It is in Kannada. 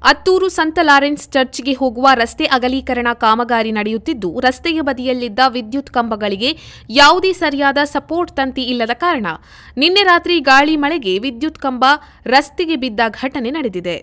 ಅತ್ತೂರು ಸಂತ ಲಾರೆನ್ಸ್ ಚರ್ಚ್ಗೆ ಹೋಗುವ ರಸ್ತೆ ಅಗಲೀಕರಣ ಕಾಮಗಾರಿ ನಡೆಯುತ್ತಿದ್ದು ರಸ್ತೆಯ ಬದಿಯಲ್ಲಿದ್ದ ವಿದ್ಯುತ್ ಕಂಬಗಳಿಗೆ ಯಾವುದೇ ಸರಿಯಾದ ಸಪೋರ್ಟ್ ತಂತಿ ಇಲ್ಲದ ಕಾರಣ ನಿನ್ನೆ ರಾತ್ರಿ ಗಾಳಿ ಮಳೆಗೆ ವಿದ್ಯುತ್ ಕಂಬ ರಸ್ತೆಗೆ ಬಿದ್ದ ಘಟನೆ ನಡೆದಿದೆ